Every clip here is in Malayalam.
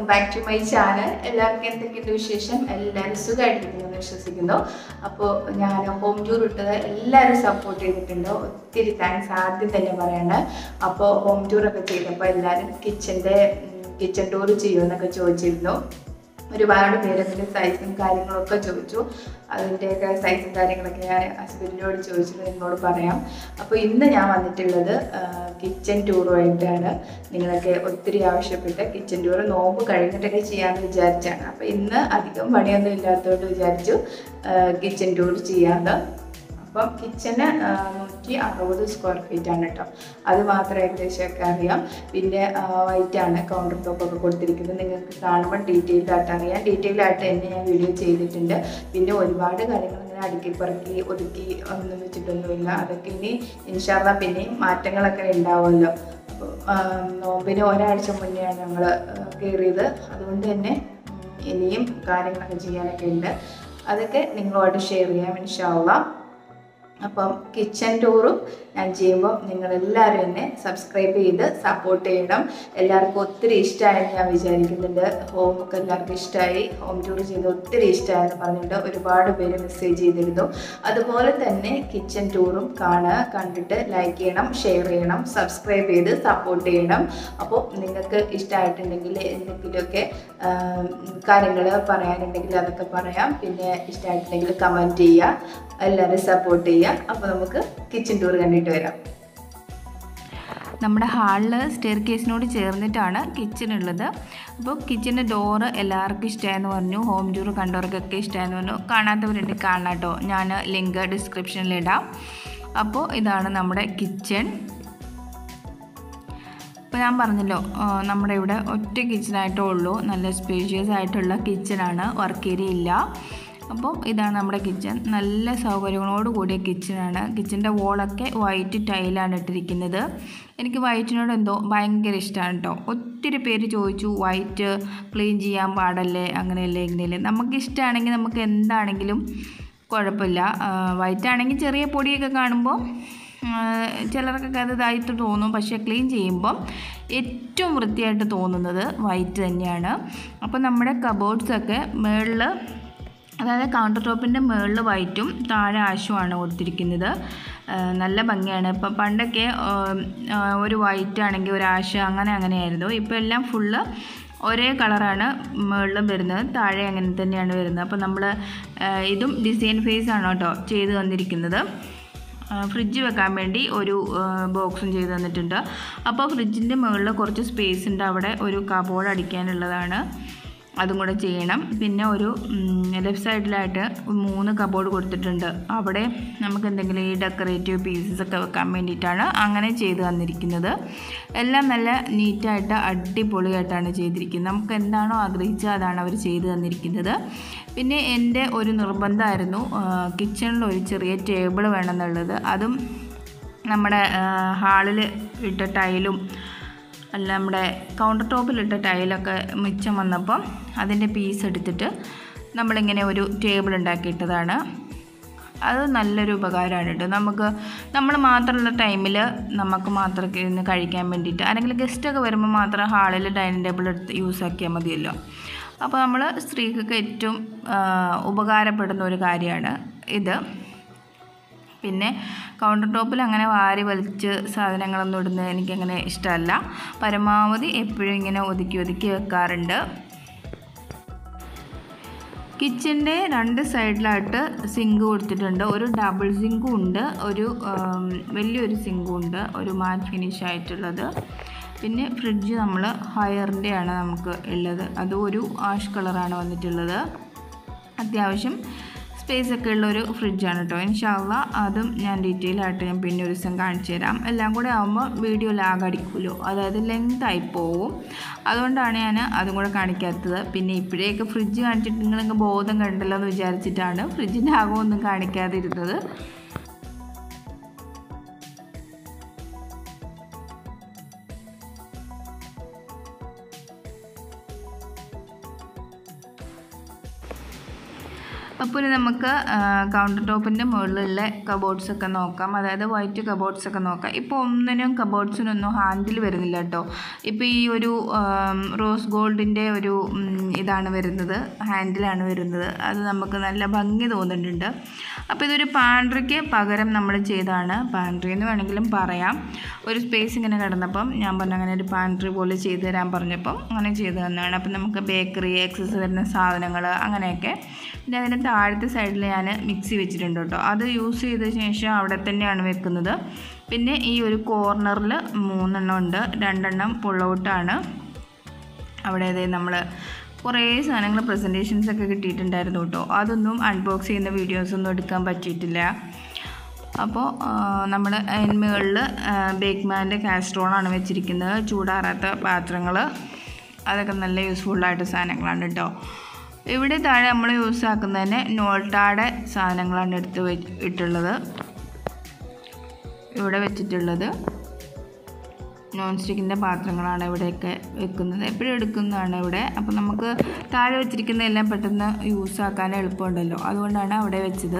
ബാക്ക് ടു മൈ ചാനൽ എല്ലാവർക്കും എന്തൊക്കെയുണ്ട് വിശേഷം എല്ലാവരും സുഖമായിട്ടിരിക്കുന്നു വിശ്വസിക്കുന്നു അപ്പോൾ ഞാൻ ഹോം ടൂർ ഇട്ടത് എല്ലാവരും സപ്പോർട്ട് ചെയ്തിട്ടുണ്ട് ഒത്തിരി താങ്ക്സ് ആദ്യം തന്നെ പറയണ്ട അപ്പോൾ ഹോം ടൂറൊക്കെ ചെയ്തപ്പോൾ എല്ലാവരും കിച്ചൻ്റെ കിച്ചൺ ടൂർ ചെയ്യുമെന്നൊക്കെ ചോദിച്ചിരുന്നു ഒരുപാട് പേര് അതിൻ്റെ സൈസും കാര്യങ്ങളൊക്കെ ചോദിച്ചു അതിൻ്റെയൊക്കെ സൈസും കാര്യങ്ങളൊക്കെ ഞാൻ ഹസ്ബൻഡിനോട് ചോദിച്ചിട്ട് നിങ്ങളോട് പറയാം അപ്പോൾ ഇന്ന് ഞാൻ വന്നിട്ടുള്ളത് കിച്ചൺ ടൂറുമായിട്ടാണ് നിങ്ങളൊക്കെ ഒത്തിരി ആവശ്യപ്പെട്ട് കിച്ചൺ ടൂർ നോമ്പ് കഴിഞ്ഞിട്ടൊക്കെ ചെയ്യാമെന്ന് വിചാരിച്ചാണ് അപ്പോൾ ഇന്ന് അധികം പണിയൊന്നും ഇല്ലാത്തതുകൊണ്ട് വിചാരിച്ചു കിച്ചൺ ടൂർ ചെയ്യാമെന്ന് അപ്പം കിച്ചന് നൂറ്റി അറുപത് സ്ക്വയർ ഫീറ്റ് ആണ് കേട്ടോ അത് മാത്രം ഏകദേശമൊക്കെ അറിയാം പിന്നെ വൈറ്റ് ആണ് കൗണ്ടർ ടോപ്പ് ഒക്കെ കൊടുത്തിരിക്കുന്നത് നിങ്ങൾക്ക് കാണുമ്പോൾ ഡീറ്റെയിൽഡ് ആയിട്ട് അറിയാം ഡീറ്റെയിൽഡ് ആയിട്ട് തന്നെ ഞാൻ വീഡിയോ ചെയ്തിട്ടുണ്ട് പിന്നെ ഒരുപാട് കാര്യങ്ങൾ ഇങ്ങനെ അടുക്കി പറക്കി ഒതുക്കി ഒന്നും വെച്ചിട്ടൊന്നുമില്ല അതൊക്കെ ഇനി ഇൻഷാല്ല പിന്നെയും മാറ്റങ്ങളൊക്കെ ഉണ്ടാവുമല്ലോ അപ്പോൾ നോമ്പിന് ഒരാഴ്ച മുന്നെയാണ് ഞങ്ങൾ കയറിയത് അതുകൊണ്ട് തന്നെ ഇനിയും കാര്യങ്ങളൊക്കെ ചെയ്യാനൊക്കെ ഉണ്ട് അതൊക്കെ നിങ്ങളുമായിട്ട് ഷെയർ ചെയ്യാം ഇൻഷാല്ല അപ്പം കിച്ചൺ ടൂറും ഞാൻ ചെയ്യുമ്പോൾ നിങ്ങളെല്ലാവരും എന്നെ സബ്സ്ക്രൈബ് ചെയ്ത് സപ്പോർട്ട് ചെയ്യണം എല്ലാവർക്കും ഒത്തിരി ഇഷ്ടമായെന്ന് ഞാൻ വിചാരിക്കുന്നുണ്ട് ഹോമൊക്കെ എല്ലാവർക്കും ഇഷ്ടമായി ഹോം ടൂർ ചെയ്ത് ഒത്തിരി ഇഷ്ടമായെന്ന് പറഞ്ഞിട്ട് ഒരുപാട് പേര് മെസ്സേജ് ചെയ്തിരുന്നു അതുപോലെ തന്നെ കിച്ചൺ ടൂറും കാണുക കണ്ടിട്ട് ലൈക്ക് ചെയ്യണം ഷെയർ ചെയ്യണം സബ്സ്ക്രൈബ് ചെയ്ത് സപ്പോർട്ട് ചെയ്യണം അപ്പോൾ നിങ്ങൾക്ക് ഇഷ്ടമായിട്ടുണ്ടെങ്കിൽ എന്തെങ്കിലുമൊക്കെ കാര്യങ്ങൾ പറയാനുണ്ടെങ്കിൽ അതൊക്കെ പറയാം പിന്നെ ഇഷ്ടമായിട്ടുണ്ടെങ്കിൽ കമൻറ്റ് ചെയ്യുക എല്ലാവരും സപ്പോർട്ട് ചെയ്യുക അപ്പോൾ നമുക്ക് കിച്ചൺ ടൂർ കണ്ടിട്ട് വരാം നമ്മുടെ ഹാളിൽ സ്റ്റെയർ കേസിനോട് ചേർന്നിട്ടാണ് കിച്ചൺ ഉള്ളത് അപ്പോൾ കിച്ചൻ്റെ ഡോറ് എല്ലാവർക്കും ഇഷ്ടമായെന്ന് പറഞ്ഞു ഹോം ടൂർ കണ്ടവർക്കൊക്കെ ഇഷ്ടമായെന്ന് പറഞ്ഞു കാണാത്തവരുണ്ട് കാണാം കേട്ടോ ഞാൻ ലിങ്ക് ഡിസ്ക്രിപ്ഷനിൽ ഇടാം അപ്പോൾ ഇതാണ് നമ്മുടെ കിച്ചൺ ഇപ്പോൾ ഞാൻ പറഞ്ഞല്ലോ നമ്മുടെ ഇവിടെ ഒറ്റ കിച്ചണായിട്ടേ ഉള്ളൂ നല്ല സ്പേഷ്യസ് ആയിട്ടുള്ള കിച്ചണാണ് വർക്ക് ഏരിയ ഇല്ല അപ്പോൾ ഇതാണ് നമ്മുടെ കിച്ചൺ നല്ല സൗകര്യങ്ങളോട് കൂടിയ കിച്ചണാണ് കിച്ചൻ്റെ വോളൊക്കെ വൈറ്റ് ടൈലാണ് ഇട്ടിരിക്കുന്നത് എനിക്ക് വൈറ്റിനോട് എന്തോ ഭയങ്കര ഇഷ്ടമാണ് കേട്ടോ ഒത്തിരി പേര് ചോദിച്ചു വൈറ്റ് ക്ലീൻ ചെയ്യാൻ പാടല്ലേ അങ്ങനെയല്ലേ ഇങ്ങനെയല്ലേ നമുക്ക് ഇഷ്ടമാണെങ്കിൽ നമുക്ക് എന്താണെങ്കിലും കുഴപ്പമില്ല വൈറ്റ് ആണെങ്കിൽ ചെറിയ പൊടിയൊക്കെ കാണുമ്പോൾ ചിലർക്കൊക്കെ അത് ഇതായിട്ട് തോന്നും പക്ഷേ ക്ലീൻ ചെയ്യുമ്പം ഏറ്റവും വൃത്തിയായിട്ട് തോന്നുന്നത് വൈറ്റ് തന്നെയാണ് അപ്പോൾ നമ്മുടെ കബോർഡ്സൊക്കെ മുകളിൽ അതായത് കൗണ്ടർ ടോപ്പിൻ്റെ മുകളിൽ വൈറ്റും താഴെ ആഷുമാണ് കൊടുത്തിരിക്കുന്നത് നല്ല ഭംഗിയാണ് ഇപ്പം പണ്ടൊക്കെ ഒരു വൈറ്റ് ആണെങ്കിൽ ഒരു ആഷ് അങ്ങനെ അങ്ങനെയായിരുന്നു ഇപ്പോൾ എല്ലാം ഫുള്ള് ഒരേ കളറാണ് മുകളിലും വരുന്നത് താഴെ അങ്ങനെ തന്നെയാണ് വരുന്നത് അപ്പോൾ നമ്മൾ ഇതും ഡിസൈൻ ഫേസ് ആണ് കേട്ടോ ചെയ്ത് തന്നിരിക്കുന്നത് ഫ്രിഡ്ജ് വെക്കാൻ വേണ്ടി ഒരു ബോക്സും ചെയ്ത് തന്നിട്ടുണ്ട് അപ്പോൾ ഫ്രിഡ്ജിൻ്റെ മുകളിൽ കുറച്ച് സ്പേസ് ഉണ്ട് അവിടെ ഒരു കബോർഡ് അടിക്കാനുള്ളതാണ് അതും കൂടെ ചെയ്യണം പിന്നെ ഒരു ലെഫ്റ്റ് സൈഡിലായിട്ട് മൂന്ന് കബോർഡ് കൊടുത്തിട്ടുണ്ട് അവിടെ നമുക്ക് എന്തെങ്കിലും ഈ ഡെക്കറേറ്റീവ് പീസസ് ഒക്കെ വെക്കാൻ വേണ്ടിയിട്ടാണ് അങ്ങനെ ചെയ്ത് തന്നിരിക്കുന്നത് എല്ലാം നല്ല നീറ്റായിട്ട് അടിപൊളിയായിട്ടാണ് ചെയ്തിരിക്കുന്നത് നമുക്ക് എന്താണോ ആഗ്രഹിച്ചത് അതാണ് അവർ ചെയ്ത് തന്നിരിക്കുന്നത് പിന്നെ എൻ്റെ ഒരു നിർബന്ധമായിരുന്നു കിച്ചണിൽ ഒരു ചെറിയ ടേബിൾ വേണമെന്നുള്ളത് അതും നമ്മുടെ ഹാളിൽ ഇട്ട ടൈലും അല്ല നമ്മുടെ കൗണ്ടർ ടോപ്പിലിട്ട ടൈലൊക്കെ മിച്ചം വന്നപ്പം അതിൻ്റെ പീസ് എടുത്തിട്ട് നമ്മളിങ്ങനെ ഒരു ടേബിൾ ഉണ്ടാക്കിയിട്ടതാണ് അത് നല്ലൊരു ഉപകാരമാണ് കേട്ടോ നമുക്ക് നമ്മൾ മാത്രമുള്ള ടൈമിൽ നമുക്ക് മാത്രം ഇരുന്ന് കഴിക്കാൻ വേണ്ടിയിട്ട് ആരെങ്കിലും ഗസ്റ്റൊക്കെ വരുമ്പോൾ മാത്രം ഹാളിൽ ഡൈനിങ് ടേബിൾ എടുത്ത് യൂസ് ആക്കിയാൽ മതിയല്ലോ അപ്പോൾ നമ്മൾ സ്ത്രീകൾക്ക് ഏറ്റവും ഉപകാരപ്പെടുന്ന ഒരു കാര്യമാണ് ഇത് പിന്നെ കൗണ്ടർ ടോപ്പിൽ അങ്ങനെ വാരി വലിച്ച് സാധനങ്ങളൊന്നും ഇടുന്നത് എനിക്കങ്ങനെ ഇഷ്ടമല്ല പരമാവധി എപ്പോഴും ഇങ്ങനെ ഒതുക്കി ഒതുക്കി വെക്കാറുണ്ട് കിച്ചൻ്റെ രണ്ട് സൈഡിലായിട്ട് സിങ്ക് കൊടുത്തിട്ടുണ്ട് ഒരു ഡബിൾ സിങ്കും ഉണ്ട് ഒരു വലിയൊരു സിങ്കും ഉണ്ട് ഒരു മാറ്റ് ഫിനിഷ് ആയിട്ടുള്ളത് പിന്നെ ഫ്രിഡ്ജ് നമ്മൾ ഹയറിൻ്റെയാണ് നമുക്ക് ഉള്ളത് അതും ഒരു ആഷ് കളറാണ് വന്നിട്ടുള്ളത് അത്യാവശ്യം സ്പേസ് ഒക്കെ ഉള്ള ഒരു ഫ്രിഡ്ജാണ് കേട്ടോ ഇൻഷാല്ല അതും ഞാൻ ഡീറ്റെയിൽ ആയിട്ട് ഞാൻ പിന്നെ ഒരു ദിവസം കാണിച്ചു തരാം എല്ലാം കൂടെ ആകുമ്പോൾ വീഡിയോ ലാഗ് അടിക്കുമല്ലോ അതായത് ലെങ്ത് ആയി പോവും അതുകൊണ്ടാണ് ഞാൻ അതും കൂടെ കാണിക്കാത്തത് പിന്നെ ഇപ്പോഴേക്ക് ഫ്രിഡ്ജ് കാണിച്ചിട്ട് നിങ്ങൾക്ക് ബോധം കണ്ടല്ലോ എന്ന് വിചാരിച്ചിട്ടാണ് ഫ്രിഡ്ജിൻ്റെ ആകമൊന്നും കാണിക്കാതിരുന്നത് അപ്പോൾ ഇനി നമുക്ക് കൗണ്ടർ ടോപ്പിൻ്റെ മുകളിലുള്ള കബോർഡ്സ് ഒക്കെ നോക്കാം അതായത് വൈറ്റ് കബോർഡ്സ് ഒക്കെ നോക്കാം ഇപ്പോൾ ഒന്നിനും കബോർഡ്സിനൊന്നും ഹാൻഡിൽ വരുന്നില്ല കേട്ടോ ഇപ്പോൾ ഈ ഒരു ആം, റോസ് ഗോൾഡിൻ്റെ ഒരു ഉം, ഇതാണ് വരുന്നത് ഹാൻഡിലാണ് വരുന്നത് അത് നമുക്ക് നല്ല ഭംഗി തോന്നുന്നുണ്ട് അപ്പോൾ ഇതൊരു പാൻട്രിക്ക് പകരം നമ്മൾ ചെയ്താണ് പാൻട്രി എന്ന് വേണമെങ്കിലും പറയാം ഒരു സ്പേസ് ഇങ്ങനെ കിടന്നപ്പം ഞാൻ പറഞ്ഞു അങ്ങനെ ഒരു പാൻട്രി പോലെ ചെയ്തു തരാൻ പറഞ്ഞപ്പം അങ്ങനെ ചെയ്തു തന്നതാണ് അപ്പം നമുക്ക് ബേക്കറി എക്സസ് വരുന്ന സാധനങ്ങൾ അങ്ങനെയൊക്കെ പിന്നെ അതിൻ്റെ താഴത്തെ സൈഡിൽ ഞാൻ മിക്സി വെച്ചിട്ടുണ്ട് കേട്ടോ അത് യൂസ് ചെയ്ത ശേഷം അവിടെ തന്നെയാണ് വെക്കുന്നത് പിന്നെ ഈ ഒരു കോർണറിൽ മൂന്നെണ്ണം ഉണ്ട് രണ്ടെണ്ണം പുൾ ഔട്ടാണ് അവിടെ അതെ നമ്മൾ കുറേ സാധനങ്ങൾ പ്രസൻറ്റേഷൻസ് ഒക്കെ കിട്ടിയിട്ടുണ്ടായിരുന്നു കേട്ടോ അതൊന്നും അൺബോക്സ് ചെയ്യുന്ന വീഡിയോസൊന്നും എടുക്കാൻ പറ്റിയിട്ടില്ല അപ്പോൾ നമ്മൾ അതിന്മേളിൽ ബേക്ക്മാൻ്റെ കാസ്ട്രോളാണ് വെച്ചിരിക്കുന്നത് ചൂടാറാത്ത പാത്രങ്ങൾ അതൊക്കെ നല്ല യൂസ്ഫുള്ളായിട്ട് സാധനങ്ങളാണ് കേട്ടോ ഇവിടെ താഴെ നമ്മൾ യൂസ് ആക്കുന്നതന്നെ നോൾട്ടാടെ സാധനങ്ങളാണ് എടുത്ത് വെ- ഇട്ടുള്ളത് ഇവിടെ വെച്ചിട്ടുള്ളത് നോൺ സ്റ്റിക്കിൻ്റെ പാത്രങ്ങളാണ് ഇവിടെയൊക്കെ വെക്കുന്നത് എപ്പോഴും എടുക്കുന്നതാണ് ഇവിടെ അപ്പോൾ നമുക്ക് താഴെ വെച്ചിരിക്കുന്ന എല്ലാം പെട്ടെന്ന് യൂസ് ആക്കാൻ എളുപ്പമുണ്ടല്ലോ അതുകൊണ്ടാണ് അവിടെ വെച്ചത്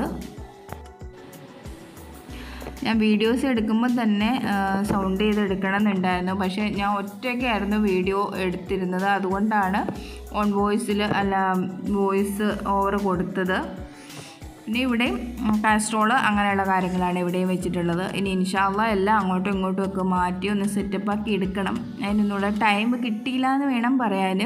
ഞാൻ വീഡിയോസ് എടുക്കുമ്പോൾ തന്നെ സൗണ്ട് ചെയ്ത് എടുക്കണം എന്നുണ്ടായിരുന്നു പക്ഷേ ഞാൻ ഒറ്റയ്ക്കായിരുന്നു വീഡിയോ എടുത്തിരുന്നത് അതുകൊണ്ടാണ് ഓൺ വോയിസിൽ അല്ല വോയിസ് ഓവർ കൊടുത്തത് പിന്നെ ഇവിടെയും കാസ്ട്രോള് അങ്ങനെയുള്ള കാര്യങ്ങളാണ് ഇവിടെയും വെച്ചിട്ടുള്ളത് ഇനി ഇൻഷാല്ല എല്ലാം അങ്ങോട്ടും ഇങ്ങോട്ടും ഒക്കെ മാറ്റി ഒന്ന് സെറ്റപ്പ് ആക്കി എടുക്കണം അതിനൊന്നുള്ള ടൈം കിട്ടിയില്ല എന്ന് വേണം പറയാൻ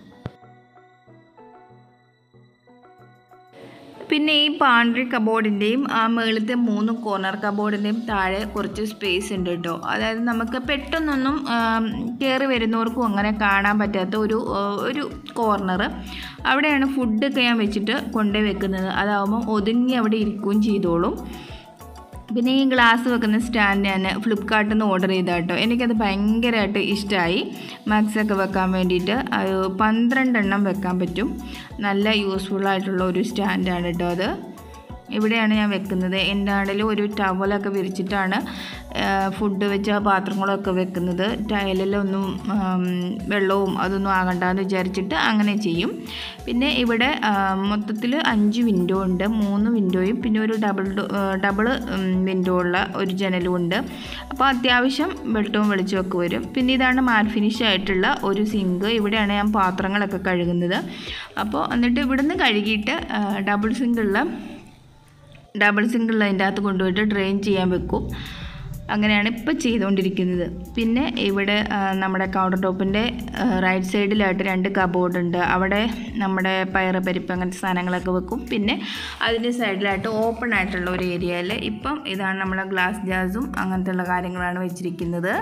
പിന്നെ ഈ പാൻട്രി കബോർഡിൻ്റെയും ആ മുകളിലത്തെ മൂന്ന് കോർണർ കബോർഡിൻ്റെയും താഴെ കുറച്ച് സ്പേസ് ഉണ്ട് കേട്ടോ അതായത് നമുക്ക് പെട്ടെന്നൊന്നും കയറി വരുന്നവർക്കും അങ്ങനെ കാണാൻ പറ്റാത്ത ഒരു ആ, ഒരു കോർണർ അവിടെയാണ് ഫുഡൊക്കെ ഞാൻ വെച്ചിട്ട് കൊണ്ടുപോയി വെക്കുന്നത് അതാവുമ്പോൾ ഒതുങ്ങി അവിടെ ഇരിക്കുകയും ചെയ്തോളും പിന്നെ ഈ ഗ്ലാസ് വെക്കുന്ന സ്റ്റാൻഡ് ഞാൻ ഫ്ലിപ്കാർട്ടിൽ നിന്ന് ഓർഡർ ചെയ്ത കേട്ടോ എനിക്കത് ഭയങ്കരമായിട്ട് ഇഷ്ടമായി മാക്സൊക്കെ വെക്കാൻ വേണ്ടിയിട്ട് അത് പന്ത്രണ്ടെണ്ണം വെക്കാൻ പറ്റും നല്ല യൂസ്ഫുൾ ആയിട്ടുള്ള ഒരു സ്റ്റാൻഡാണ് കേട്ടോ അത് ഇവിടെയാണ് ഞാൻ വെക്കുന്നത് എൻ്റെ ആണെങ്കിലും ഒരു ടവലൊക്കെ വിരിച്ചിട്ടാണ് ഫുഡ് വെച്ച പാത്രങ്ങളൊക്കെ വെക്കുന്നത് ടൈലിലൊന്നും ആം, വെള്ളവും അതൊന്നും ആകണ്ടെന്ന് വിചാരിച്ചിട്ട് അങ്ങനെ ചെയ്യും പിന്നെ ഇവിടെ മൊത്തത്തിൽ അഞ്ച് വിൻഡോ ഉണ്ട് മൂന്ന് വിൻഡോയും പിന്നെ ഒരു ഡബിൾ ഡബിൾ വിൻഡോ ഉള്ള ഒരു ജനലും ഉണ്ട് അപ്പോൾ അത്യാവശ്യം വെട്ടവും വെളിച്ചമൊക്കെ വരും പിന്നെ ഇതാണ് മാറ്റ് ഫിനിഷ് ആയിട്ടുള്ള ഒരു സിങ്ക് ഇവിടെയാണ് ഞാൻ പാത്രങ്ങളൊക്കെ കഴുകുന്നത് അപ്പോൾ എന്നിട്ട് ഇവിടുന്ന് കഴുകിയിട്ട് ഡബിൾ സിങ്കുള്ള ഡബിൾ സിംഗിൾ അതിൻ്റെ അകത്ത് കൊണ്ടുപോയിട്ട് ഡ്രെയിൻ ചെയ്യാൻ വെക്കും അങ്ങനെയാണ് ഇപ്പോൾ ചെയ്തുകൊണ്ടിരിക്കുന്നത് പിന്നെ ഇവിടെ ആ, നമ്മുടെ കൗണ്ടർ ടോപ്പിൻ്റെ റൈറ്റ് സൈഡിലായിട്ട് രണ്ട് കബോർഡ് ഉണ്ട് അവിടെ നമ്മുടെ പയറ് പരിപ്പ് അങ്ങനത്തെ സാധനങ്ങളൊക്കെ വെക്കും പിന്നെ അതിൻ്റെ സൈഡിലായിട്ട് ഓപ്പൺ ആയിട്ടുള്ള ഒരു ഏരിയയിൽ ഇപ്പം ഇതാണ് നമ്മുടെ ഗ്ലാസ് ജാസും അങ്ങനത്തെയുള്ള കാര്യങ്ങളാണ് വെച്ചിരിക്കുന്നത്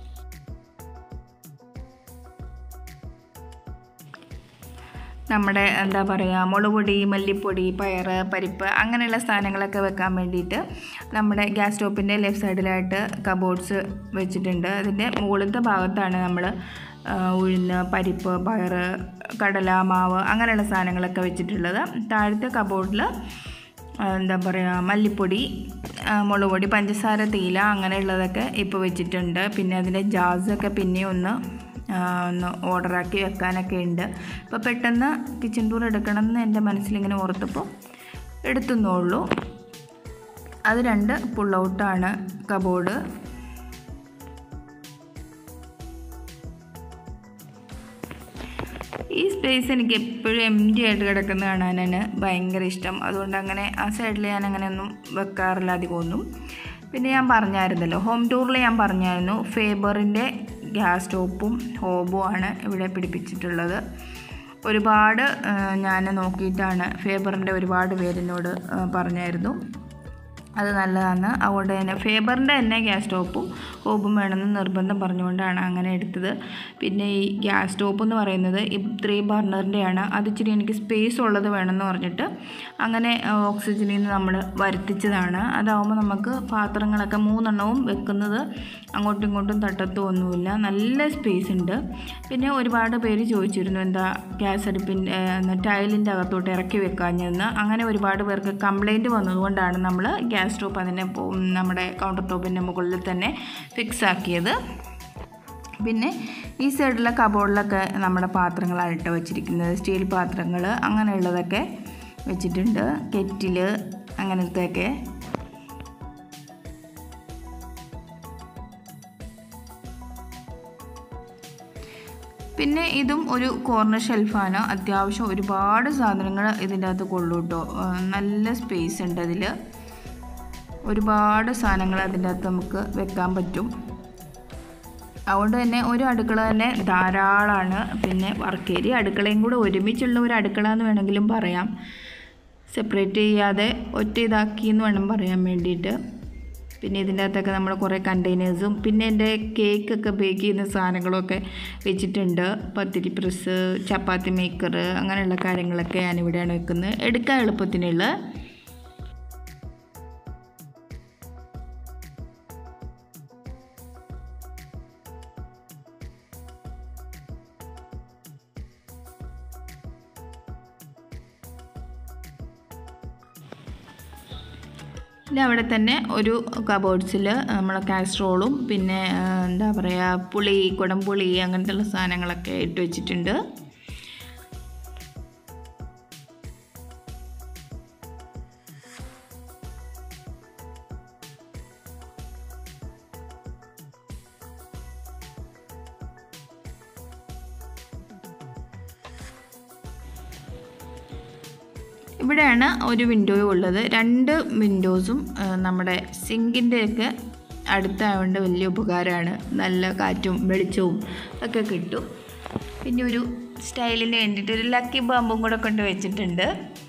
നമ്മുടെ എന്താ പറയുക മുളക് പൊടി മല്ലിപ്പൊടി പയറ് പരിപ്പ് അങ്ങനെയുള്ള സാധനങ്ങളൊക്കെ വെക്കാൻ വേണ്ടിയിട്ട് നമ്മുടെ ഗ്യാസ് സ്റ്റോപ്പിൻ്റെ ലെഫ്റ്റ് സൈഡിലായിട്ട് കബോർഡ്സ് വെച്ചിട്ടുണ്ട് അതിൻ്റെ മുകളിലത്തെ ഭാഗത്താണ് നമ്മൾ ഉഴുന്ന് പരിപ്പ് പയറ് കടല മാവ് അങ്ങനെയുള്ള സാധനങ്ങളൊക്കെ വെച്ചിട്ടുള്ളത് താഴത്തെ കബോർഡിൽ എന്താ പറയുക മല്ലിപ്പൊടി ആ, മുളക് പൊടി പഞ്ചസാര തേയില അങ്ങനെയുള്ളതൊക്കെ ഇപ്പോൾ വെച്ചിട്ടുണ്ട് പിന്നെ അതിൻ്റെ ജാസൊക്കെ പിന്നെ ഒന്ന് ആ, ഒന്ന് ഓർഡറാക്കി വെക്കാനൊക്കെ ഉണ്ട് ഇപ്പോൾ പെട്ടെന്ന് കിച്ചൺ ടൂർ എടുക്കണം എന്ന് എൻ്റെ മനസ്സിലിങ്ങനെ ഓർത്തപ്പോൾ എടുത്തുന്നുള്ളൂ അത് രണ്ട് പുൾ ഔട്ടാണ് കബോർഡ് ഈ സ്പേസ് എനിക്ക് എപ്പോഴും എം ടി ആയിട്ട് കിടക്കുന്ന കാണാനാണ് ഭയങ്കര ഇഷ്ടം അതുകൊണ്ട് അങ്ങനെ ആ സൈഡിൽ ഞാൻ അങ്ങനെ ഒന്നും വെക്കാറില്ല അധികമൊന്നും പിന്നെ ഞാൻ പറഞ്ഞായിരുന്നല്ലോ ഹോം ടൂറിൽ ഞാൻ പറഞ്ഞായിരുന്നു ഫേബറിൻ്റെ ഗ്യാസ് സ്റ്റോപ്പും ഹോബും ആണ് ഇവിടെ പിടിപ്പിച്ചിട്ടുള്ളത് ഒരുപാട് ഞാൻ നോക്കിയിട്ടാണ് ഫേബറിൻ്റെ ഒരുപാട് പേരിനോട് ആ, പറഞ്ഞായിരുന്നു അത് നല്ലതാണ് അതുകൊണ്ട് തന്നെ ഫേബറിൻ്റെ തന്നെ ഗ്യാസ് സ്റ്റോപ്പും ഹോബും വേണമെന്ന് നിർബന്ധം പറഞ്ഞുകൊണ്ടാണ് അങ്ങനെ എടുത്തത് പിന്നെ ഈ ഗ്യാസ് സ്റ്റോപ്പ് എന്ന് പറയുന്നത് ഈ ത്രീ ബർണറിൻ്റെയാണ് അത് ഇച്ചിരി എനിക്ക് സ്പേസ് ഉള്ളത് വേണമെന്ന് പറഞ്ഞിട്ട് അങ്ങനെ ഓക്സിജനിൽ നിന്ന് നമ്മൾ വരുത്തിച്ചതാണ് അതാവുമ്പോൾ നമുക്ക് പാത്രങ്ങളൊക്കെ മൂന്നെണ്ണവും വെക്കുന്നത് അങ്ങോട്ടും ഇങ്ങോട്ടും തട്ടത്തും ഒന്നുമില്ല നല്ല സ്പേസ് ഉണ്ട് പിന്നെ ഒരുപാട് പേര് ചോദിച്ചിരുന്നു എന്താ ഗ്യാസ് അടുപ്പിൻ്റെ ടൈലിൻ്റെ അകത്തോട്ട് ഇറക്കി വെക്കാഞ്ഞെന്ന് അങ്ങനെ ഒരുപാട് പേർക്ക് കംപ്ലൈൻറ്റ് വന്നതുകൊണ്ടാണ് നമ്മൾ ഗ്യാസ് സ്റ്റോപ്പ് അതിനെ പോ- നമ്മുടെ കൗണ്ടർ ടോപ്പിൻ്റെ മുകളിൽ തന്നെ ഫിക്സ് ആക്കിയത് പിന്നെ ഈ സൈഡിലെ കബോർഡിലൊക്കെ നമ്മുടെ പാത്രങ്ങളാണ് ഇട്ട് വെച്ചിരിക്കുന്നത് സ്റ്റീൽ പാത്രങ്ങൾ അങ്ങനെയുള്ളതൊക്കെ വെച്ചിട്ടുണ്ട് കെറ്റില് അങ്ങനത്തെയൊക്കെ പിന്നെ ഇതും ഒരു കോർണർ ഷെൽഫാണ് അത്യാവശ്യം ഒരുപാട് സാധനങ്ങൾ ഇതിൻ്റെ അകത്ത് കൊള്ളു കേട്ടോ നല്ല സ്പേസ് ഉണ്ട് അതിൽ ഒരുപാട് സാധനങ്ങൾ അതിൻ്റെ അകത്ത് നമുക്ക് വെക്കാൻ പറ്റും അതുകൊണ്ട് തന്നെ ഒരു അടുക്കള തന്നെ ധാരാളമാണ് പിന്നെ വർക്കേരി അടുക്കളയും കൂടെ ഒരുമിച്ചുള്ള ഒരു അടുക്കള എന്ന് വേണമെങ്കിലും പറയാം സെപ്പറേറ്റ് ചെയ്യാതെ ഒറ്റ ഇതാക്കി എന്ന് വേണം പറയാൻ വേണ്ടിയിട്ട് പിന്നെ ഇതിൻ്റെ അകത്തൊക്കെ നമ്മൾ കുറേ കണ്ടെയ്നേഴ്സും പിന്നെ എൻ്റെ കേക്കൊക്കെ ബേക്ക് ചെയ്യുന്ന സാധനങ്ങളൊക്കെ വെച്ചിട്ടുണ്ട് പത്തിരി പ്രസ് ചപ്പാത്തി മേക്കർ അങ്ങനെയുള്ള കാര്യങ്ങളൊക്കെ ഞാനിവിടെയാണ് വെക്കുന്നത് എടുക്കാൻ എളുപ്പത്തിനുള്ള പിന്നെ അവിടെ തന്നെ ഒരു കബോർഡ്സിൽ നമ്മളെ കാസ്ട്രോളും പിന്നെ ആ, എന്താ പറയുക പുളി കുടംപുളി അങ്ങനത്തെയുള്ള സാധനങ്ങളൊക്കെ ഇട്ട് വെച്ചിട്ടുണ്ട് ഇവിടെയാണ് ഒരു വിൻഡോ ഉള്ളത് രണ്ട് വിൻഡോസും ആ, നമ്മുടെ സിങ്കിൻ്റെയൊക്കെ അടുത്തായതുകൊണ്ട് വലിയ ഉപകാരമാണ് നല്ല കാറ്റും വെളിച്ചവും ഒക്കെ കിട്ടും പിന്നെ ഒരു സ്റ്റൈലിന് വേണ്ടിയിട്ട് ഒരു ലക്കി ബാമ്പും കൂടെ കൊണ്ട് വെച്ചിട്ടുണ്ട്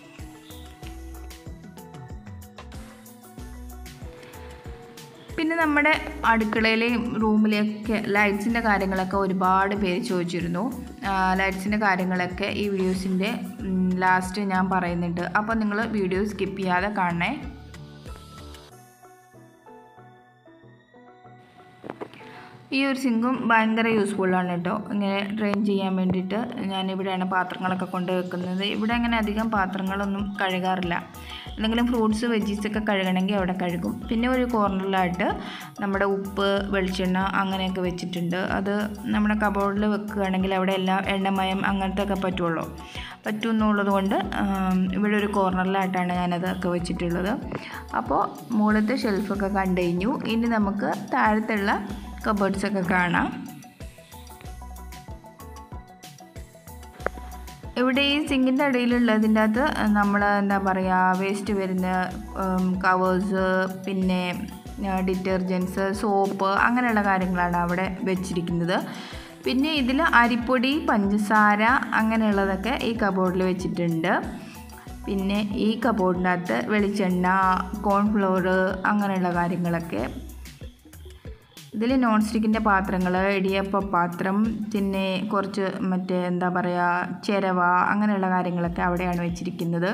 പിന്നെ നമ്മുടെ അടുക്കളയിലെയും റൂമിലെയൊക്കെ ലൈറ്റ്സിൻ്റെ കാര്യങ്ങളൊക്കെ ഒരുപാട് പേര് ചോദിച്ചിരുന്നു ലൈറ്റ്സിൻ്റെ കാര്യങ്ങളൊക്കെ ഈ വീഡിയോസിൻ്റെ ലാസ്റ്റ് ഞാൻ പറയുന്നുണ്ട് അപ്പോൾ നിങ്ങൾ വീഡിയോ സ്കിപ്പ് ചെയ്യാതെ കാണണേ ഈ ഒരു സിങ്കും ഭയങ്കര യൂസ്ഫുള്ളാണ് കേട്ടോ ഇങ്ങനെ ഡ്രെയിൻ ചെയ്യാൻ വേണ്ടിയിട്ട് ഞാനിവിടെയാണ് പാത്രങ്ങളൊക്കെ കൊണ്ട് വെക്കുന്നത് ഇവിടെ അങ്ങനെ അധികം പാത്രങ്ങളൊന്നും കഴുകാറില്ല എന്തെങ്കിലും ഫ്രൂട്ട്സ് വെജീസൊക്കെ കഴുകണമെങ്കിൽ അവിടെ കഴുകും പിന്നെ ഒരു കോർണറിലായിട്ട് നമ്മുടെ ഉപ്പ് വെളിച്ചെണ്ണ അങ്ങനെയൊക്കെ വെച്ചിട്ടുണ്ട് അത് നമ്മുടെ കബോർഡിൽ വെക്കുകയാണെങ്കിൽ അവിടെ എല്ലാം എണ്ണമയം അങ്ങനത്തെ ഒക്കെ പറ്റുള്ളൂ പറ്റുമെന്നുള്ളത് കൊണ്ട് ആം, ഇവിടെ ഒരു കോർണറിലായിട്ടാണ് ഞാനതൊക്കെ വെച്ചിട്ടുള്ളത് അപ്പോൾ മുകളിലത്തെ ഷെൽഫൊക്കെ കണ്ടു കഴിഞ്ഞു ഇനി നമുക്ക് താഴത്തുള്ള കബേർഡ്സൊക്കെ കാണാം ഇവിടെ ഈ സിങ്കിൻ്റെ അടിയിലുള്ളതിൻ്റെ അകത്ത് നമ്മൾ എന്താ പറയുക വേസ്റ്റ് വരുന്ന കവേഴ്സ് പിന്നെ ഡിറ്റർജൻസ് സോപ്പ് അങ്ങനെയുള്ള കാര്യങ്ങളാണ് അവിടെ വെച്ചിരിക്കുന്നത് പിന്നെ ഇതിൽ അരിപ്പൊടി പഞ്ചസാര അങ്ങനെയുള്ളതൊക്കെ ഈ കബോർഡിൽ വെച്ചിട്ടുണ്ട് പിന്നെ ഈ കബോർഡിനകത്ത് വെളിച്ചെണ്ണ കോൺഫ്ലോർ അങ്ങനെയുള്ള കാര്യങ്ങളൊക്കെ ഇതിൽ നോൺ സ്റ്റിക്കിൻ്റെ പാത്രങ്ങൾ ഇടിയപ്പ പാത്രം പിന്നെ കുറച്ച് മറ്റേ എന്താ പറയുക ചിരവ അങ്ങനെയുള്ള കാര്യങ്ങളൊക്കെ അവിടെയാണ് വെച്ചിരിക്കുന്നത്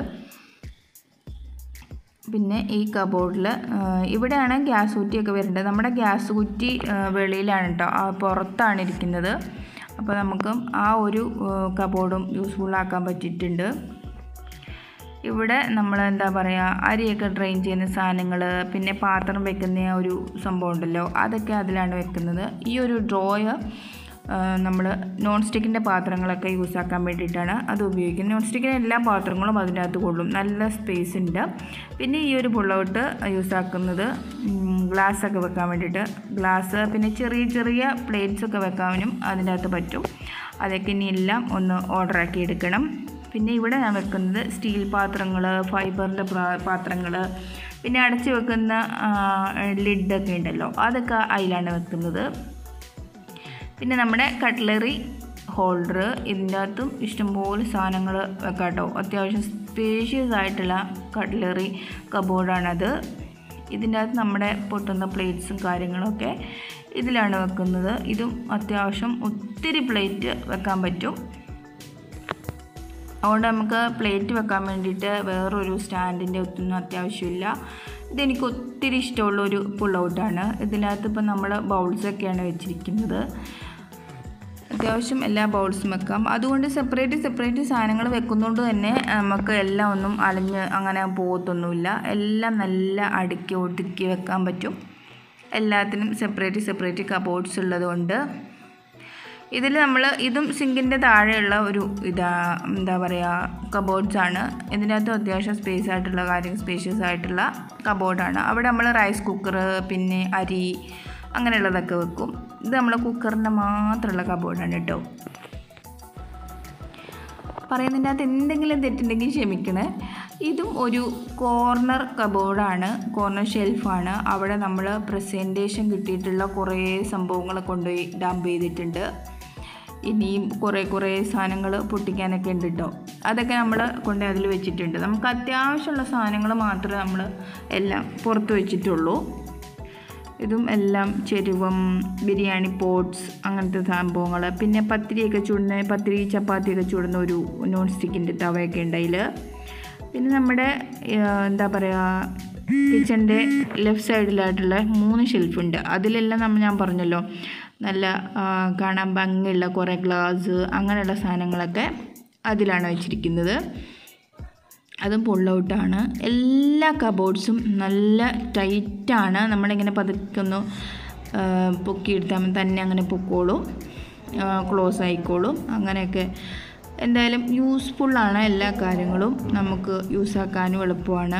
പിന്നെ ഈ കബോർഡിൽ ഇവിടെയാണ് ഗ്യാസ് കുറ്റിയൊക്കെ വരുന്നത് നമ്മുടെ ഗ്യാസ് കുറ്റി ആ, വെളിയിലാണ് കേട്ടോ ആ പുറത്താണ് ഇരിക്കുന്നത് അപ്പോൾ നമുക്ക് ആ ഒരു കബോർഡും യൂസ്ഫുള്ളാക്കാൻ പറ്റിയിട്ടുണ്ട് ഇവിടെ നമ്മൾ എന്താ പറയുക അരിയൊക്കെ ഡ്രെയിൻ ചെയ്യുന്ന സാധനങ്ങൾ പിന്നെ പാത്രം വെക്കുന്ന ആ ഒരു സംഭവം ഉണ്ടല്ലോ അതൊക്കെ അതിലാണ് വെക്കുന്നത് ഈ ഒരു ഡ്രോയർ നമ്മൾ നോൺ സ്റ്റിക്കിൻ്റെ പാത്രങ്ങളൊക്കെ യൂസ് ആക്കാൻ വേണ്ടിയിട്ടാണ് അത് ഉപയോഗിക്കുന്നത് നോൺ സ്റ്റിക്കിൻ്റെ എല്ലാ പാത്രങ്ങളും അതിൻ്റെ അകത്ത് കൊള്ളും നല്ല സ്പേസ് ഉണ്ട് പിന്നെ ഈ ഒരു പുള്ളൗട്ട് യൂസ് ആക്കുന്നത് ഗ്ലാസ് ഒക്കെ വെക്കാൻ വേണ്ടിയിട്ട് ഗ്ലാസ് പിന്നെ ചെറിയ ചെറിയ പ്ലേറ്റ്സ് ഒക്കെ വെക്കാനും അതിൻ്റെ അകത്ത് പറ്റും അതൊക്കെ ഇനി എല്ലാം ഒന്ന് ഓർഡർ ആക്കി എടുക്കണം പിന്നെ ഇവിടെ ഞാൻ വെക്കുന്നത് സ്റ്റീൽ പാത്രങ്ങൾ ഫൈബറിൻ്റെ പാത്രങ്ങൾ പിന്നെ അടച്ച് വെക്കുന്ന ലിഡൊക്കെ ഉണ്ടല്ലോ അതൊക്കെ അതിലാണ് വെക്കുന്നത് പിന്നെ നമ്മുടെ കട്ട്ലറി ഹോൾഡർ ഇതിൻ്റെ അകത്തും ഇഷ്ടംപോലെ സാധനങ്ങൾ വെക്കാം കേട്ടോ അത്യാവശ്യം സ്പേഷ്യസ് ആയിട്ടുള്ള കട്ട്ലറി കബോർഡാണത് ഇതിൻ്റെ അകത്ത് നമ്മുടെ പൊട്ടുന്ന പ്ലേറ്റ്സും കാര്യങ്ങളൊക്കെ ഇതിലാണ് വെക്കുന്നത് ഇതും അത്യാവശ്യം ഒത്തിരി പ്ലേറ്റ് വെക്കാൻ പറ്റും അതുകൊണ്ട് നമുക്ക് പ്ലേറ്റ് വെക്കാൻ വേണ്ടിയിട്ട് വേറൊരു സ്റ്റാൻഡിൻ്റെ ഒന്നും അത്യാവശ്യമില്ല ഇതെനിക്ക് ഒത്തിരി ഇഷ്ടമുള്ളൊരു പുൾ ഔട്ടാണ് ഇതിനകത്ത് ഇപ്പം നമ്മൾ ബൗൾസൊക്കെയാണ് വെച്ചിരിക്കുന്നത് അത്യാവശ്യം എല്ലാ ബൗൾസും വെക്കാം അതുകൊണ്ട് സെപ്പറേറ്റ് സെപ്പറേറ്റ് സാധനങ്ങൾ വെക്കുന്നതുകൊണ്ട് തന്നെ നമുക്ക് എല്ലാം ഒന്നും അലഞ്ഞ് അങ്ങനെ പോകത്തൊന്നുമില്ല എല്ലാം നല്ല അടുക്കി ഒതുക്കി വെക്കാൻ പറ്റും എല്ലാത്തിനും സെപ്പറേറ്റ് സെപ്പറേറ്റ് കബോർഡ്സ് ഉള്ളതുകൊണ്ട് ഇതിൽ നമ്മൾ ഇതും സിങ്കിൻ്റെ താഴെയുള്ള ഒരു ഇതാ എന്താ പറയുക കബോർഡ്സ് ആണ് ഇതിൻ്റെ അകത്ത് അത്യാവശ്യം സ്പേസ് ആയിട്ടുള്ള കാര്യം സ്പേഷ്യസ് ആയിട്ടുള്ള കബോർഡാണ് അവിടെ നമ്മൾ റൈസ് കുക്കർ പിന്നെ അരി അങ്ങനെയുള്ളതൊക്കെ വെക്കും ഇത് നമ്മൾ കുക്കറിൻ്റെ മാത്രമുള്ള കബോർഡാണ് കേട്ടോ പറയുന്നതിൻ്റെ അകത്ത് എന്തെങ്കിലും തെറ്റുണ്ടെങ്കിൽ ക്ഷമിക്കണേ ഇതും ഒരു കോർണർ കബോർഡാണ് കോർണർ ഷെൽഫാണ് അവിടെ നമ്മൾ പ്രസൻറ്റേഷൻ കിട്ടിയിട്ടുള്ള കുറേ സംഭവങ്ങൾ കൊണ്ടുപോയി ഡംപ് ചെയ്തിട്ടുണ്ട് ഇനിയും കുറേ കുറേ സാധനങ്ങൾ പൊട്ടിക്കാനൊക്കെ ഉണ്ട് കേട്ടോ അതൊക്കെ നമ്മൾ കൊണ്ട് അതിൽ വെച്ചിട്ടുണ്ട് നമുക്ക് അത്യാവശ്യമുള്ള സാധനങ്ങൾ മാത്രമേ നമ്മൾ എല്ലാം പുറത്ത് വെച്ചിട്ടുള്ളൂ ഇതും എല്ലാം ചെരുവം ബിരിയാണി പോട്ട്സ് അങ്ങനത്തെ സംഭവങ്ങൾ പിന്നെ പത്തിരിയൊക്കെ ചൂടുന്ന പത്തിരി ചപ്പാത്തിയൊക്കെ ചൂടുന്ന ഒരു നോൺ സ്റ്റിക്കിൻ്റെ തവയൊക്കെ ഉണ്ട് അതിൽ പിന്നെ നമ്മുടെ ആ, എന്താ പറയുക കിച്ചൻ്റെ ലെഫ്റ്റ് സൈഡിലായിട്ടുള്ള മൂന്ന് ഷെൽഫുണ്ട് അതിലെല്ലാം നമ്മൾ ഞാൻ പറഞ്ഞല്ലോ നല്ല ആ, കാണാൻ ഭംഗിയുള്ള കുറേ ഗ്ലാസ് അങ്ങനെയുള്ള സാധനങ്ങളൊക്കെ അതിലാണ് വെച്ചിരിക്കുന്നത് അതും പുൾ ഔട്ടാണ് എല്ലാ കബോർഡ്സും നല്ല ടൈറ്റാണ് നമ്മളിങ്ങനെ പതുക്കൊന്ന് ആ, പൊക്കിയെടുത്താൽ മതി. തന്നെ അങ്ങനെ പൊക്കോളും ക്ലോസ് ആയിക്കോളും അങ്ങനെയൊക്കെ എന്തായാലും യൂസ്ഫുള്ളാണ് എല്ലാ കാര്യങ്ങളും നമുക്ക് യൂസാക്കാനും എളുപ്പമാണ്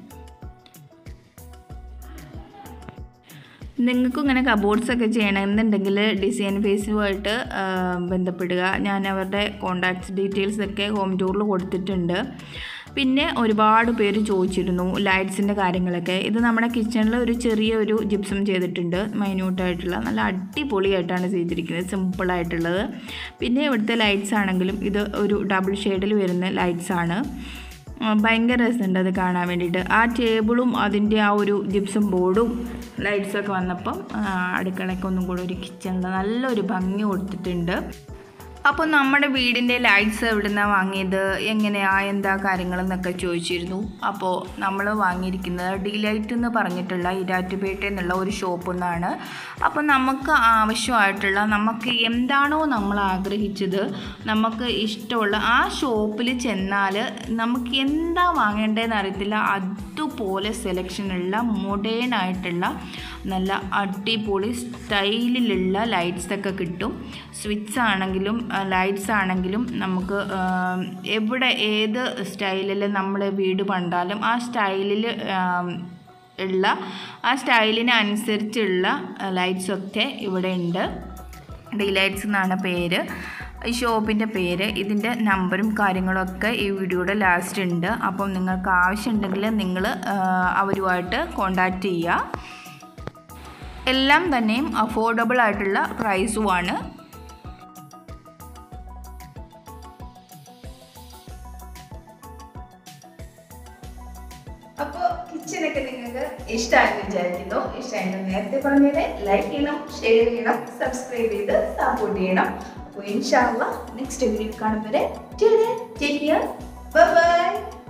നിങ്ങൾക്കും ഇങ്ങനെ കബോർഡ്സ് ഒക്കെ ചെയ്യണമെന്നുണ്ടെങ്കിൽ ഡിസൈൻ ഫേസുമായിട്ട് ബന്ധപ്പെടുക ഞാൻ അവരുടെ കോണ്ടാക്ട്സ് ഡീറ്റെയിൽസ് ഒക്കെ ഹോം ടൂറിൽ കൊടുത്തിട്ടുണ്ട് പിന്നെ ഒരുപാട് പേര് ചോദിച്ചിരുന്നു ലൈറ്റ്സിൻ്റെ കാര്യങ്ങളൊക്കെ ഇത് നമ്മുടെ കിച്ചണിൽ ഒരു ചെറിയ ഒരു ജിപ്സം ചെയ്തിട്ടുണ്ട് മൈന്യൂട്ടായിട്ടുള്ള നല്ല അടിപൊളിയായിട്ടാണ് ചെയ്തിരിക്കുന്നത് സിമ്പിളായിട്ടുള്ളത് പിന്നെ ഇവിടുത്തെ ലൈറ്റ്സ് ആണെങ്കിലും ഇത് ഒരു ഡബിൾ ഷെയ്ഡിൽ വരുന്ന ലൈറ്റ്സ് ആണ് ആ, ഭയങ്കര രസമുണ്ട് അത് കാണാൻ വേണ്ടിയിട്ട് ആ ടേബിളും അതിൻ്റെ ആ ഒരു ജിപ്സം ബോർഡും ലൈറ്റ്സൊക്കെ വന്നപ്പം ആ, അടുക്കളയ്ക്ക് ഒന്നും കൂടെ ഒരു കിച്ചണിൽ നല്ലൊരു ഭംഗി കൊടുത്തിട്ടുണ്ട് അപ്പോൾ നമ്മുടെ വീടിൻ്റെ ലൈറ്റ്സ് എവിടുന്നാണ് വാങ്ങിയത് എങ്ങനെയാ എന്താ കാര്യങ്ങളെന്നൊക്കെ ചോദിച്ചിരുന്നു അപ്പോൾ നമ്മൾ വാങ്ങിയിരിക്കുന്നത് ഡിലൈറ്റ് എന്ന് പറഞ്ഞിട്ടുള്ള ഇരാറ്റുപേട്ട എന്നുള്ള ഒരു ഷോപ്പിൽ നിന്നാണ് അപ്പോൾ നമുക്ക് ആവശ്യമായിട്ടുള്ള നമുക്ക് എന്താണോ നമ്മൾ ആഗ്രഹിച്ചത് നമുക്ക് ഇഷ്ടമുള്ള ആ ഷോപ്പിൽ ചെന്നാൽ നമുക്ക് എന്താ വാങ്ങേണ്ടതെന്ന് അറിയത്തില്ല അതുപോലെ സെലക്ഷനുള്ള മോഡേൺ ആയിട്ടുള്ള നല്ല അടിപൊളി സ്റ്റൈലിലുള്ള ലൈറ്റ്സ് ഒക്കെ കിട്ടും സ്വിച്ച് ആണെങ്കിലും ലൈറ്റ്സ് ആണെങ്കിലും നമുക്ക് ആ, എവിടെ ഏത് സ്റ്റൈലിൽ നമ്മൾ വീട് പണ്ടാലും ആ സ്റ്റൈലിൽ ഉള്ള ആ സ്റ്റൈലിന് അനുസരിച്ചുള്ള ലൈറ്റ്സൊക്കെ ഇവിടെ ഉണ്ട് ഡിലൈറ്റ്സ് എന്നാണ് പേര് ഈ ഷോപ്പിൻ്റെ പേര് ഇതിൻ്റെ നമ്പറും കാര്യങ്ങളൊക്കെ ഈ വീഡിയോയുടെ ലാസ്റ്റ് ഉണ്ട് അപ്പം നിങ്ങൾക്ക് ആവശ്യമുണ്ടെങ്കിൽ നിങ്ങൾ അവരുമായിട്ട് കോണ്ടാക്റ്റ് ചെയ്യുക എല്ലാം തന്നെയും അഫോർഡബിൾ ആയിട്ടുള്ള പ്രൈസുമാണ് അപ്പോൾ കിച്ചനൊക്കെ നിങ്ങൾക്ക് ഇഷ്ടമായെന്ന് വിചാരിക്കുന്നു ഇഷ്ടമായെന്ന് നേരത്തെ പറഞ്ഞത് ലൈക്ക് ചെയ്യണം ഷെയർ ചെയ്യണം സബ്സ്ക്രൈബ് ചെയ്ത് സപ്പോർട്ട് ചെയ്യണം അപ്പോൾ ഇൻഷാല്ല നെക്സ്റ്റ് വീഡിയോ കാണുമ്പോൾ ബൈ